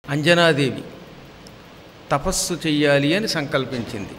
అంజనాదేవి తపస్సు చెయ్యాలి అని సంకల్పించింది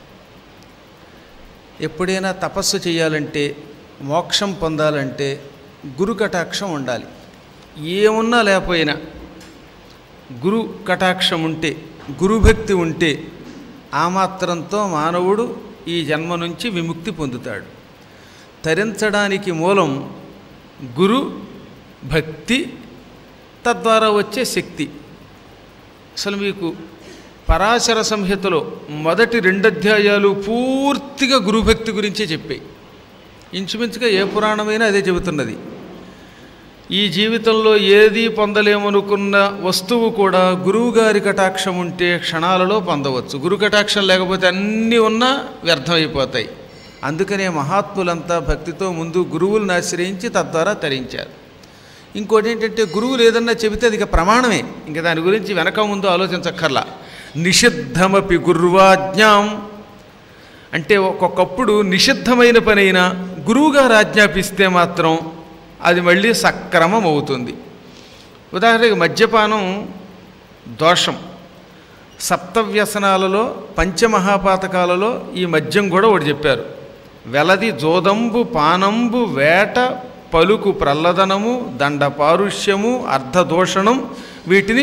ఎప్పుడైనా తపస్సు చేయాలంటే మోక్షం పొందాలంటే గురు కటాక్షం ఉండాలి ఏమున్నా లేకపోయినా గురు కటాక్షం ఉంటే గురుభక్తి ఉంటే ఆ మాత్రంతో మానవుడు ఈ జన్మ నుంచి విముక్తి పొందుతాడు తరించడానికి మూలం గురు భక్తి తద్వారా వచ్చే శక్తి అసలు మీకు పరాశర సంహితలో మొదటి రెండు అధ్యాయాలు పూర్తిగా గురుభక్తి గురించే చెప్పాయి ఇంచుమించుగా ఏ పురాణమైనా అదే చెబుతున్నది ఈ జీవితంలో ఏది పొందలేమనుకున్న వస్తువు కూడా గురువుగారి కటాక్షం ఉంటే క్షణాలలో పొందవచ్చు గురు కటాక్షం లేకపోతే అన్నీ ఉన్నా వ్యర్థమైపోతాయి అందుకనే మహాత్ములంతా భక్తితో ముందు గురువులను ఆశ్రయించి తద్వారా తరించారు ఇంకోటి ఏంటంటే గురువులు ఏదన్నా చెబితే అది ఇక ప్రమాణమే ఇంకా దాని గురించి వెనక ముందు ఆలోచించక్కర్లా నిషిద్ధమపి గుర్వాజ్ఞాం అంటే ఒక్కొక్కప్పుడు నిషిద్ధమైన పనైనా గురువుగారు ఆజ్ఞాపిస్తే మాత్రం అది మళ్ళీ సక్రమం అవుతుంది ఉదాహరణకి మద్యపానం దోషం సప్తవ్యసనాలలో పంచమహాపాతకాలలో ఈ మద్యం కూడా ఒకటి చెప్పారు వెలది జోదంబు పానంబు వేట పలుకు ప్రల్లదనము దండ పారుష్యము అర్ధదోషణం వీటిని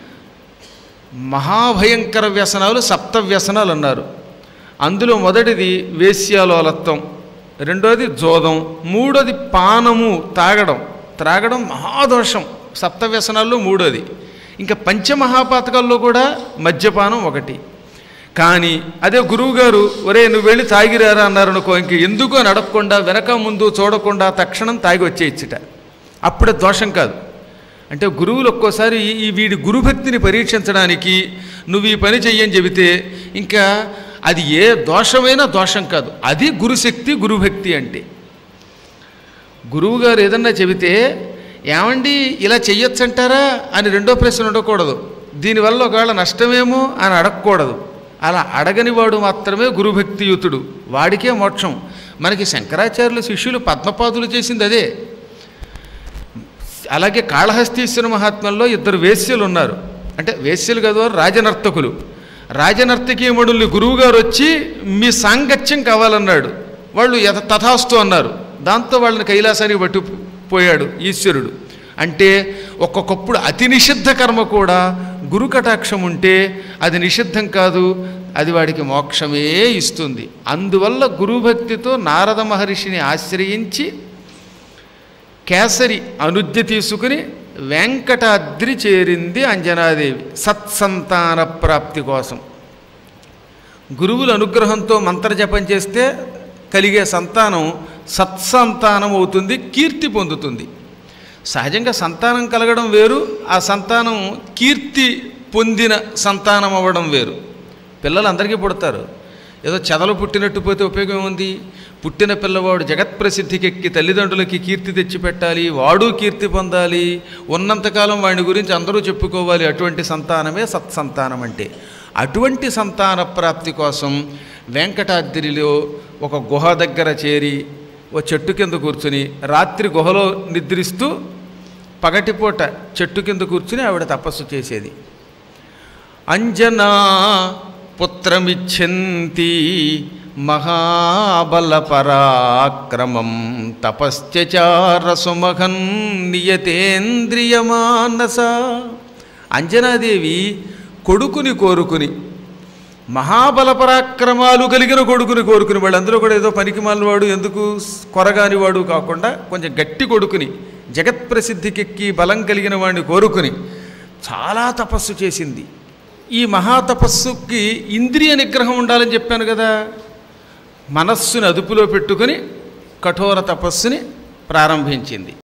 మహాభయంకర వ్యసనాలు సప్త వ్యసనాలు అన్నారు అందులో మొదటిది వేశ్యాలోలత్వం రెండోది జోదం మూడోది పానము తాగడం త్రాగడం మహాదోషం సప్త వ్యసనాల్లో మూడోది ఇంకా పంచమహాపాతకాల్లో కూడా మద్యపానం ఒకటి కానీ అదే గురువుగారు ఒరే నువ్వు వెళ్ళి తాగిరారా అన్నారు అనుకో ఇంక ఎందుకు అని అడగకుండా వెనక ముందు చూడకుండా తక్షణం తాగి వచ్చేయచ్చుట అప్పుడే దోషం కాదు అంటే గురువులు ఒక్కోసారి ఈ వీడి గురుభక్తిని పరీక్షించడానికి నువ్వు ఈ పని చెయ్యని చెబితే ఇంకా అది ఏ దోషమైనా దోషం కాదు అది గురుశక్తి గురుభక్తి అంటే గురువుగారు ఏదన్నా చెబితే ఏమండి ఇలా చెయ్యొచ్చంటారా అని రెండో ప్రశ్న ఉండకూడదు దీనివల్ల ఒకవేళ నష్టమేమో అని అడగకూడదు అలా అడగని వాడు మాత్రమే గురుభక్తియుతుడు వాడికే మోక్షం మనకి శంకరాచార్యుల శిష్యులు పద్మపాదులు చేసింది అదే అలాగే కాళహస్తీశ్వర మహాత్మ్యంలో ఇద్దరు వేశ్యలు ఉన్నారు అంటే వేశ్యలు కదా వారు రాజనర్తకులు రాజనర్తకీమణుల్ని గురువుగారు వచ్చి మీ సాంగత్యం కావాలన్నాడు వాళ్ళు యథ తథాస్తు అన్నారు దాంతో వాళ్ళని కైలాసానికి పట్టుపోయాడు ఈశ్వరుడు అంటే ఒక్కొక్కప్పుడు అతి నిషిద్ధ కర్మ కూడా గురు కటాక్షం ఉంటే అది నిషిద్ధం కాదు అది వాడికి మోక్షమే ఇస్తుంది అందువల్ల గురుభక్తితో నారద మహర్షిని ఆశ్రయించి కేసరి అనుజ్ఞ తీసుకుని వెంకటాద్రి చేరింది అంజనాదేవి సత్సంతాన ప్రాప్తి కోసం గురువుల అనుగ్రహంతో మంత్రజపం చేస్తే కలిగే సంతానం సత్సంతానం అవుతుంది కీర్తి పొందుతుంది సహజంగా సంతానం కలగడం వేరు ఆ సంతానం కీర్తి పొందిన సంతానం అవ్వడం వేరు పిల్లలు అందరికీ పుడతారు ఏదో చెదలు పుట్టినట్టు పోతే ఉపయోగం ఉంది పుట్టిన పిల్లవాడు జగత్ప్రసిద్ధికి ఎక్కి తల్లిదండ్రులకి కీర్తి తెచ్చిపెట్టాలి వాడు కీర్తి పొందాలి ఉన్నంతకాలం వాడి గురించి అందరూ చెప్పుకోవాలి అటువంటి సంతానమే సత్సంతానం అంటే అటువంటి సంతాన ప్రాప్తి కోసం వెంకటాద్రిలో ఒక గుహ దగ్గర చేరి ఓ చెట్టు కింద కూర్చుని రాత్రి గుహలో నిద్రిస్తూ పగటిపూట చెట్టు కింద కూర్చుని ఆవిడ తపస్సు చేసేది అంజనా పుత్రమిచ్చంతి మహాబల పరాక్రమం తపశ్చచార సుమఘన్ నియతేంద్రియమానస అంజనాదేవి కొడుకుని కోరుకుని మహాబల పరాక్రమాలు కలిగిన కొడుకుని కోరుకుని వాళ్ళందరూ కూడా ఏదో పనికి వాడు ఎందుకు కొరగాని వాడు కాకుండా కొంచెం గట్టి కొడుకుని జగత్ప్రసిద్ధికెక్కి బలం కలిగిన వాడిని కోరుకుని చాలా తపస్సు చేసింది ఈ మహాతపస్సుకి ఇంద్రియ నిగ్రహం ఉండాలని చెప్పాను కదా మనస్సుని అదుపులో పెట్టుకొని కఠోర తపస్సుని ప్రారంభించింది